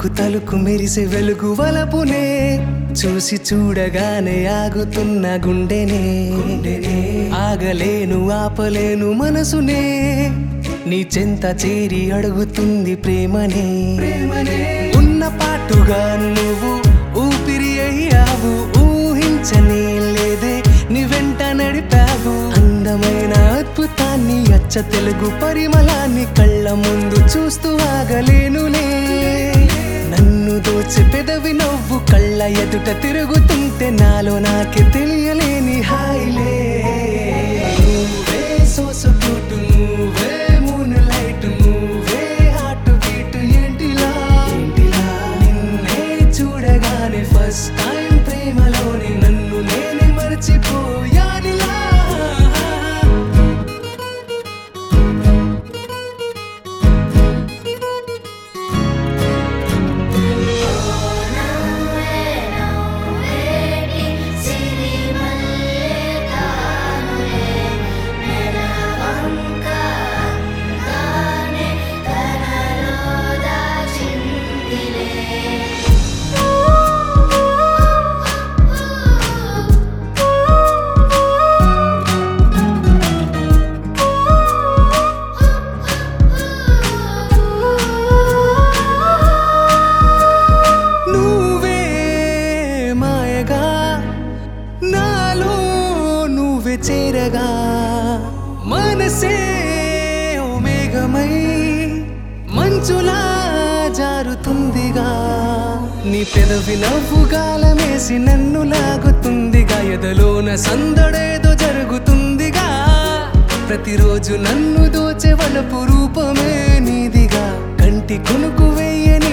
తలుకు తలుకు మెరిసే వెలుగు వలపునే చూసి చూడగానే ఆగుతున్న గుండెనే ఆగలేను ఆపలేను మనసునే నీ చెంత చేరి అడుగుతుంది ప్రేమనే ఉన్న పాటుగా నువ్వు ఊపిరి అయ్యావు ఊహించనే లేదే నీ వెంట నడిపావు అందమైన అద్భుతాన్ని అచ్చ తెలుగు పరిమళాన్ని కళ్ళ ముందు చూస్తూ ఆగలేనులే నన్ను దోచి పెదవి నవ్వు కళ్ళ ఎదుట తిరుగుతుంటే నాలో నాకే తెలియలేని హాయిలే నువ్వే సోసుకుంటూ నువ్వే మూన్ లైట్ నువ్వే హార్ట్ బీట్ ఏంటిలా ఏంటిలా నిన్నే చూడగానే ఫస్ట్ టైం ప్రేమలోని నన్ను నేనే మర్చిపోయానిలా నవ్వే నవ్వేటి సిరిమల్లె తానులే నెలవంక అందానే కలలో దాచిందిలే నువ్వే మాయగా నాలో నువ్వే చేరగా మనసే ఓ మేఘమై మంచులా జారుతుందిగా నీ పెదవి నవ్వు గాలమేసి నన్ను లాగుతుందిగా ఎదలోన సందడేదో జరుగుతుందిగా ప్రతిరోజు నన్ను దోచే వలపు రూపమే నీదిగా కంటి కొనుకు వేయని